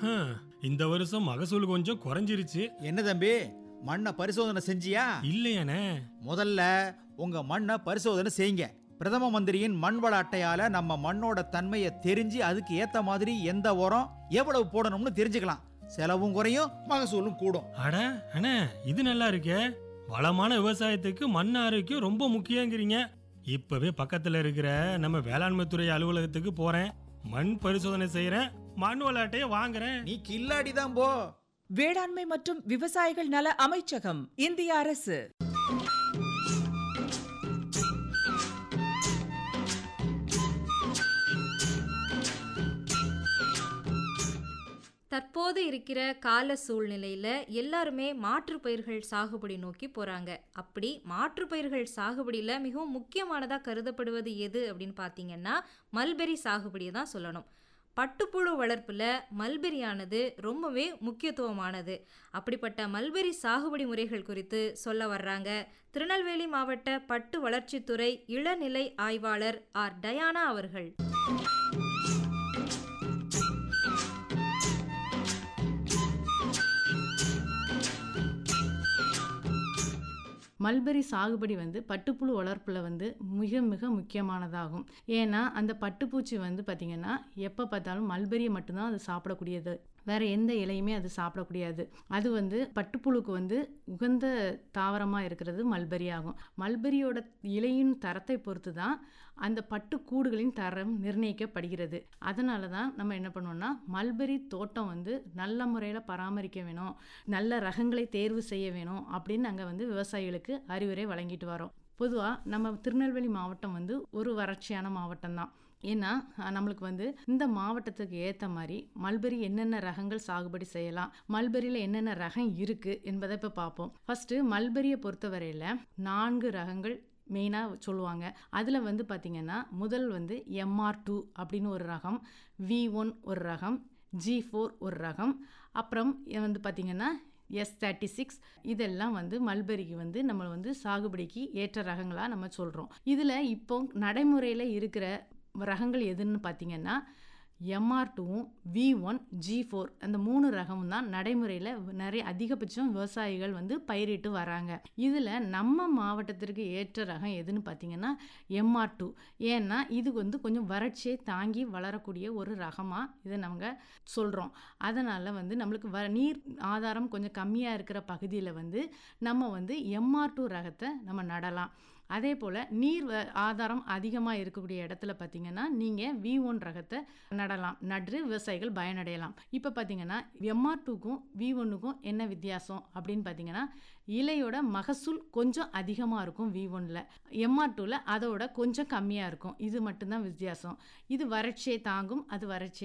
ஹம், இந்த வருஷம் மகசூல் கொஞ்சம் குறைஞ்சிருச்சு என்ன தம்பி மண்ணை பரிசோதனை செஞ்சியா இல்லையானே முதல்ல உங்க மண்ணை பரிசோதனை செய்யுங்க பிரதம மந்திரியின் மண் வள அட்டையால நம்ம மண்ணோட தன்மையை தெரிஞ்சு அதுக்கு ஏத்த மாதிரி எந்த உரம் எவ்வளவு போடணும்னு தெரிஞ்சுக்கலாம் செலவும் குறையும் மகசூலும் கூடும் அட அண்ணே இது நல்லா இருக்கே வளமான விவசாயத்துக்கு மண் ஆரோக்கியம் ரொம்ப முக்கியங்கிறீங்க இப்பவே பக்கத்துல இருக்கிற நம்ம வேளாண்மை துறை அலுவலகத்துக்கு போறேன் மண் பரிசோதனை செய்யறேன் மண் விளையாட்டைய வாங்குறேன் நீ கில்லாடி தான் போ வேளாண்மை மற்றும் விவசாயிகள் நல அமைச்சகம் இந்திய அரசு தற்போது இருக்கிற கால சூழ்நிலையில எல்லாருமே மாற்று பயிர்கள் சாகுபடி நோக்கி போறாங்க அப்படி மாற்று பயிர்கள் சாகுபடியில மிகவும் முக்கியமானதா கருதப்படுவது எது அப்படின்னு பார்த்தீங்கன்னா மல்பெரி சாகுபடியை தான் சொல்லணும் பட்டுப்புழு வளர்ப்புல மல்பெரியானது ரொம்பவே முக்கியத்துவமானது அப்படிப்பட்ட மல்பெரி சாகுபடி முறைகள் குறித்து சொல்ல வர்றாங்க திருநெல்வேலி மாவட்ட பட்டு வளர்ச்சித்துறை இளநிலை ஆய்வாளர் ஆர் டயானா அவர்கள் மல்பெரி சாகுபடி வந்து பட்டுப்புழு வளர்ப்பில் வந்து மிக மிக முக்கியமானதாகும் ஏன்னா அந்த பட்டுப்பூச்சி வந்து பார்த்திங்கன்னா எப்போ பார்த்தாலும் மல்பெரியை மட்டும்தான் அது சாப்பிடக்கூடியது வேற எந்த இலையுமே அது சாப்பிடக்கூடியது அது வந்து பட்டுப்புழுக்கு வந்து உகந்த தாவரமாக இருக்கிறது மல்பெரி ஆகும் மல்பெரியோட இலையின் தரத்தை பொறுத்து தான் அந்த பட்டுக்கூடுகளின் தரம் நிர்ணயிக்கப்படுகிறது அதனால தான் நம்ம என்ன பண்ணுவோம்னா மல்பெரி தோட்டம் வந்து நல்ல முறையில் பராமரிக்க வேணும் நல்ல ரகங்களை தேர்வு செய்ய வேணும் அப்படின்னு நாங்கள் வந்து விவசாயிகளுக்கு அறிவுரை வழங்கிட்டு வரோம் பொதுவாக நம்ம திருநெல்வேலி மாவட்டம் வந்து ஒரு வறட்சியான மாவட்டம் தான் ஏன்னா அஹ், நம்மளுக்கு வந்து இந்த மாவட்டத்துக்கு ஏற்ற மாதிரி மல்பெரி என்னென்ன ரகங்கள் சாகுபடி செய்யலாம் மல்பெரியில் என்னென்ன ரகம் இருக்குது என்பதை இப்போ பார்ப்போம் ஃபஸ்ட்டு மல்பெரியை பொறுத்தவரையில் நான்கு ரகங்கள் மெயினாக சொல்லுவாங்க அதில் வந்து பார்த்திங்கன்னா முதல் வந்து எம்ஆர் டூ அப்படின்னு ஒரு ரகம் வி ஒன் ஒரு ரகம் ஜி ஃபோர் ஒரு ரகம் அப்புறம் வந்து பார்த்திங்கன்னா எஸ் தேர்ட்டி சிக்ஸ் இதெல்லாம் வந்து மல்பெரிக்கு வந்து நம்ம வந்து சாகுபடிக்கு ஏற்ற ரகங்களாக நம்ம சொல்கிறோம் இதில் இப்போ நடைமுறையில் இருக்கிற ரகங்கள் எதுன்னு பார்த்தீங்கன்னா எம்ஆர் டூவும் வி ஒன் ஜி ஃபோர் அந்த மூணு ரகமும் தான் நடைமுறையில் நிறைய அதிகபட்சம் விவசாயிகள் வந்து பயிரிட்டு வராங்க இதில் நம்ம மாவட்டத்திற்கு ஏற்ற ரகம் எதுன்னு பார்த்தீங்கன்னா எம்ஆர் டூ ஏன்னா இது வந்து கொஞ்சம் வறட்சியை தாங்கி வளரக்கூடிய ஒரு ரகமாக இதை நம்ம சொல்கிறோம் அதனால் வந்து நம்மளுக்கு வ நீர் ஆதாரம் கொஞ்சம் கம்மியாக இருக்கிற பகுதியில் வந்து நம்ம வந்து எம்ஆர் டூ ரகத்தை நம்ம நடலாம் அதே போல் நீர் வ- ஆதாரம் அதிகமாக இருக்கக்கூடிய இடத்துல பார்த்தீங்கன்னா நீங்கள் வி ஒன் ரகத்தை நடலாம் நட்டு விவசாயிகள் பயனடையலாம் இப்போ பார்த்தீங்கன்னா எம்ஆர் டூக்கும் வி ஒன்னுக்கும் என்ன வித்தியாசம் அப்படின்னு பார்த்தீங்கன்னா இலையோட மகசூல் கொஞ்சம் அதிகமாக இருக்கும் வி ஒன்னில் எம்ஆர் டூவில் அதோட கொஞ்சம் கம்மியாக இருக்கும் இது மட்டும்தான் வித்தியாசம் இது வறட்சியை தாங்கும் அது வறட்சியை